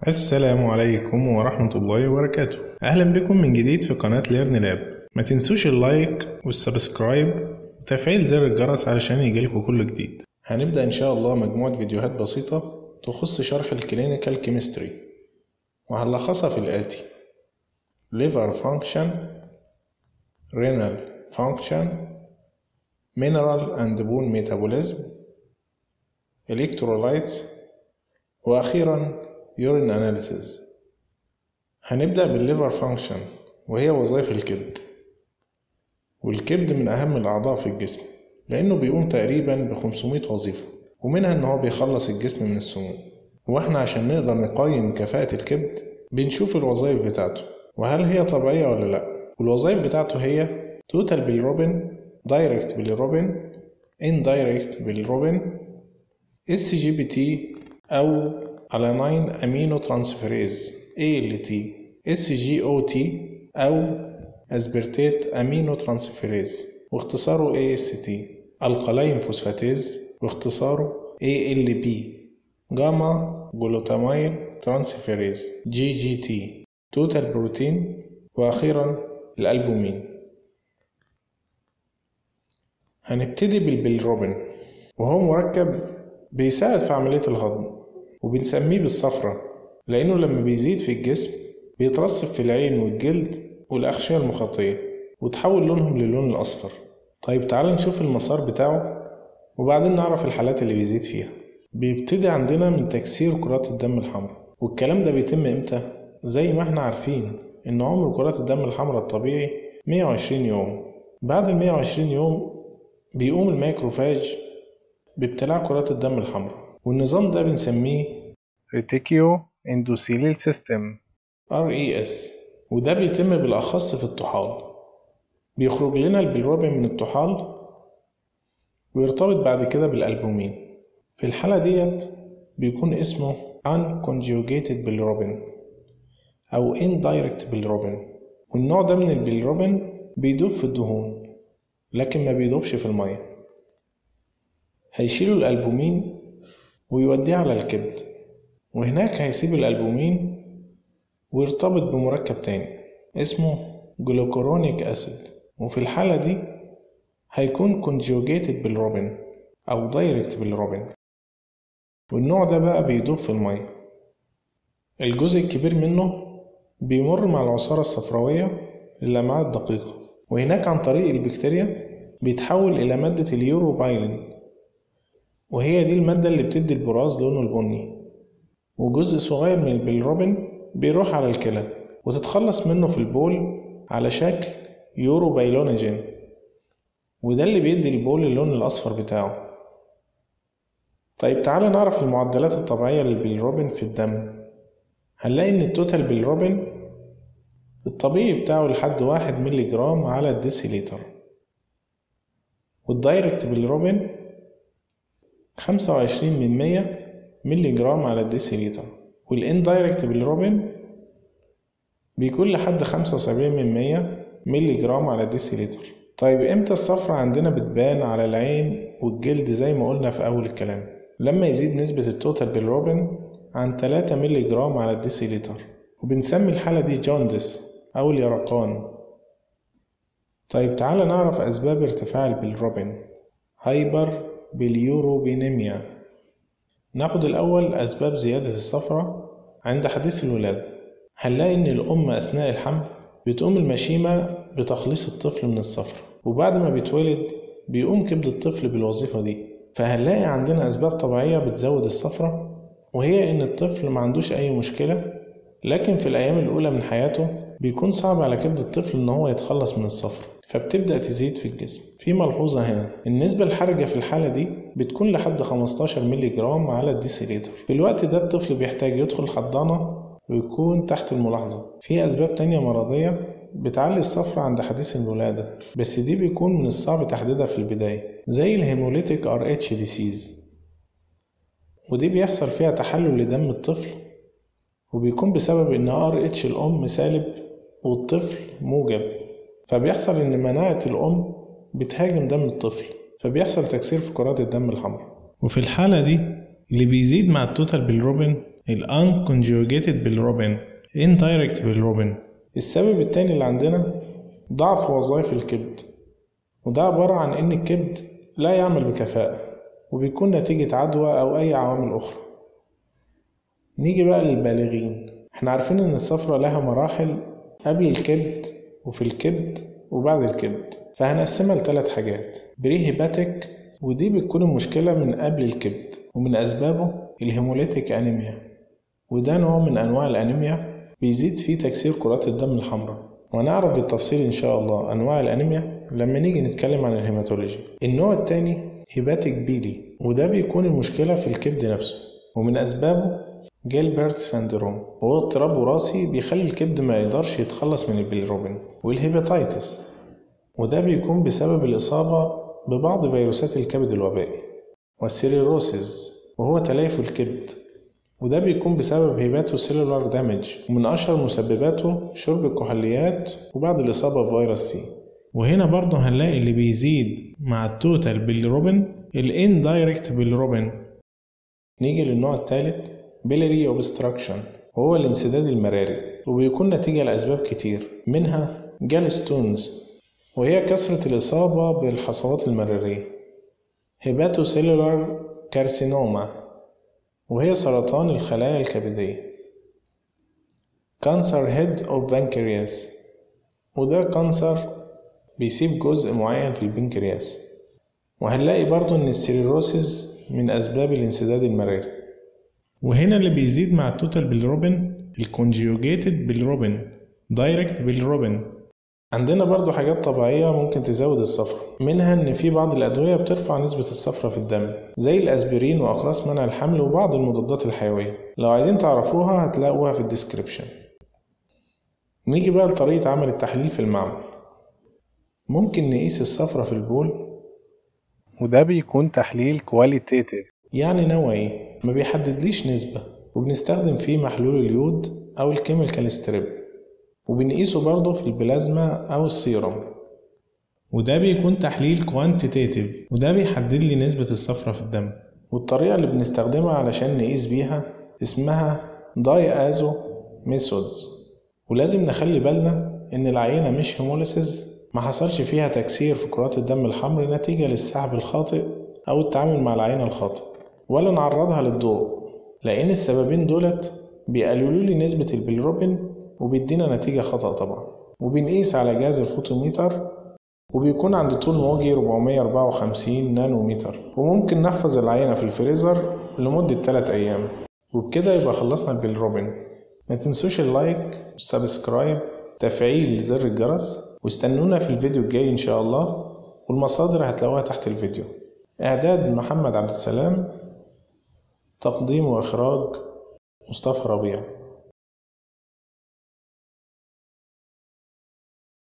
السلام عليكم ورحمة الله وبركاته أهلا بكم من جديد في قناة ليرن لاب ما تنسوش اللايك والسبسكرايب وتفعيل زر الجرس علشان يجيلكوا كل جديد هنبدأ إن شاء الله مجموعة فيديوهات بسيطة تخص شرح الكلينيكال كيمستري وهنلخصها في الآتي liver function renal function mineral and bone metabolism electrolytes وأخيرا urine analysis هنبدأ بالليفر فانكشن وهي وظائف الكبد والكبد من أهم الأعضاء في الجسم لأنه بيقوم تقريبا ب 500 وظيفة ومنها إن هو بيخلص الجسم من السموم وإحنا عشان نقدر نقيم كفاءة الكبد بنشوف الوظائف بتاعته وهل هي طبيعية ولا لأ والوظائف بتاعته هي توتال بالروبين دايركت بالروبين indirect بالروبين اس جي بي تي أو alanine aminotransferase ALT SGOT أو aspartate aminotransferase واختصاره AST القلاين فوسفاتيز واختصاره ALP جاما جلوتاميل ترانسفيريز جي جي تي توتال بروتين وأخيرا الألبومين هنبتدي بالبيلروبين وهو مركب بيساعد في عملية الهضم وبنسميه بالصفرة لأنه لما بيزيد في الجسم بيترسب في العين والجلد والأغشية المخاطية وتحول لونهم للون الأصفر طيب تعال نشوف المسار بتاعه وبعدين نعرف الحالات اللي بيزيد فيها بيبتدي عندنا من تكسير كرات الدم الحمراء والكلام ده بيتم امتى؟ زي ما احنا عارفين ان عمر كرات الدم الحمراء الطبيعي 120 يوم بعد ال 120 يوم بيقوم الميكروفاج بابتلاع كرات الدم الحمراء والنظام ده بنسميه ريتيكيو اندوثيليل سيستم RES وده بيتم بالأخص في الطحال بيخرج لنا البيلروبين من الطحال ويرتبط بعد كده بالألبومين في الحالة ديت بيكون اسمه unconjugated bilirubin أو indirect bilirubin والنوع ده من البيلروبين بيدوب في الدهون لكن ما بيدوبش في المية هيشيلوا الألبومين ويوديه على الكبد وهناك هيسيب الألبومين ويرتبط بمركب تاني اسمه جلوكورونيك أسيد وفي الحالة دي هيكون conjugated بالروبين أو دايركت بالروبين والنوع ده بقى بيدوب في المية الجزء الكبير منه بيمر مع العصارة الصفراوية للأمعاء الدقيقة وهناك عن طريق البكتيريا بيتحول إلى مادة اليوروبايلين وهي دي المادة اللي بتدي البراز لونه البني وجزء صغير من البيلروبين بيروح على الكلى وتتخلص منه في البول على شكل يوروبايلونيجين وده اللي بيدي البول اللون الأصفر بتاعه طيب تعالى نعرف المعدلات الطبيعية للبيلروبين في الدم هنلاقي إن التوتال بيلروبين الطبيعي بتاعه لحد واحد ملي جرام على الديسيليتر والدايركت بيلروبين خمسة وعشرين من مية ملي جرام على الديسيليتر والإندايركت بالروبين بيكون لحد خمسة وسبعين من مية ملي جرام على الديسيليتر طيب امتى الصفرة عندنا بتبان على العين والجلد زي ما قلنا في أول الكلام لما يزيد نسبة التوتال بالروبين عن تلاتة ملي جرام على الديسيليتر وبنسمي الحالة دي جوندس أو اليرقان طيب تعالى نعرف أسباب ارتفاع البيلروبين هايبر باليوروبينيميا ناخد الأول أسباب زيادة الصفرة عند حديث الولادة هنلاقي إن الأم أثناء الحمل بتقوم المشيمة بتخليص الطفل من الصفرة وبعد ما بيتولد بيقوم كبد الطفل بالوظيفة دي فهنلاقي عندنا أسباب طبيعية بتزود الصفرة وهي إن الطفل ما عندوش أي مشكلة لكن في الأيام الأولى من حياته بيكون صعب على كبد الطفل إن هو يتخلص من الصفرة فبتبدأ تزيد في الجسم في ملحوظة هنا النسبة الحرجة في الحالة دي بتكون لحد 15 ملي جرام على الديسيليتر في الوقت ده الطفل بيحتاج يدخل حضانة ويكون تحت الملاحظة في أسباب تانية مرضية بتعلي الصفرة عند حديث الولادة بس دي بيكون من الصعب تحديدها في البداية زي الهيموليتيك ار اتش ديسيز ودي بيحصل فيها تحلل لدم الطفل وبيكون بسبب ان ار اتش الام سالب والطفل موجب فبيحصل إن مناعة الأم بتهاجم دم الطفل فبيحصل تكسير في كرات الدم الحمراء وفي الحالة دي اللي بيزيد مع التوتال بالروبين ال unconjugated bilirubin indirect bilirubin السبب التاني اللي عندنا ضعف وظائف الكبد وده عبارة عن إن الكبد لا يعمل بكفاءة وبيكون نتيجة عدوى أو أي عوامل أخرى نيجي بقى للبالغين احنا عارفين إن الصفرة لها مراحل قبل الكبد وفي الكبد وبعد الكبد فهنقسمها لثلاث حاجات بري هيباتيك ودي بتكون المشكلة من قبل الكبد ومن أسبابه الهيموليتيك أنيميا وده نوع من أنواع الأنيميا بيزيد فيه تكسير كرات الدم الحمراء وهنعرف بالتفصيل إن شاء الله أنواع الأنيميا لما نيجي نتكلم عن الهيماتولوجي النوع التاني هيباتيك بيلي وده بيكون المشكلة في الكبد نفسه ومن أسبابه جيلبرت سندروم وهو اضطراب وراثي بيخلي الكبد ما يقدرش يتخلص من البيليروبين والهيباتيتس وده بيكون بسبب الإصابة ببعض فيروسات الكبد الوبائي والسيريروسيس وهو تليف الكبد وده بيكون بسبب هيباتو سيلولار دامج ومن أشهر مسبباته شرب الكحوليات وبعد الإصابة بفيروس سي وهنا برضه هنلاقي اللي بيزيد مع التوتال بالروبين الاندايركت بالروبين نيجي للنوع الثالث بيلري اوبستراكشن وهو الانسداد المراري وبيكون نتيجة لأسباب كتير منها جالستونز وهي كثرة الإصابة بالحصوات المرارية هيباتو سيلولار كارسينوما وهي سرطان الخلايا الكبدية كانسر هيد أوف بانكرياس وده كانسر بيسيب جزء معين في البنكرياس وهنلاقي برضو إن السيريروسيس من أسباب الانسداد المراري وهنا اللي بيزيد مع التوتال بالروبين الكونجيوجيتد بالروبين دايركت بالروبين عندنا برضو حاجات طبيعية ممكن تزود الصفرة منها إن في بعض الأدوية بترفع نسبة الصفرة في الدم زي الأسبرين وأقراص منع الحمل وبعض المضادات الحيوية لو عايزين تعرفوها هتلاقوها في الديسكريبشن نيجي بقى لطريقة عمل التحليل في المعمل ممكن نقيس الصفرة في البول وده بيكون تحليل كواليتيتيف يعني نوعي ما بيحددليش نسبة وبنستخدم فيه محلول اليود أو الكيميكال ستريب وبنقيسه برضه في البلازما أو السيرم وده بيكون تحليل كوانتيتيف وده بيحدد لي نسبة الصفرة في الدم والطريقة اللي بنستخدمها علشان نقيس بيها اسمها داي ازو ميثودز ولازم نخلي بالنا ان العينة مش هيموليسيس ما حصلش فيها تكسير في كرات الدم الحمر نتيجة للسحب الخاطئ أو التعامل مع العينة الخاطئ ولا نعرضها للضوء لأن السببين دولت بيقللوا لي نسبة البيلروبين وبيدينا نتيجة خطأ طبعا وبنقيس على جهاز الفوتوميتر وبيكون عند طول موجي 454 نانومتر وممكن نحفظ العينة في الفريزر لمدة 3 أيام وبكده يبقى خلصنا البيلروبين ما تنسوش اللايك والسبسكرايب تفعيل زر الجرس واستنونا في الفيديو الجاي إن شاء الله والمصادر هتلاقوها تحت الفيديو إعداد محمد عبد السلام تقديم وإخراج مصطفى ربيع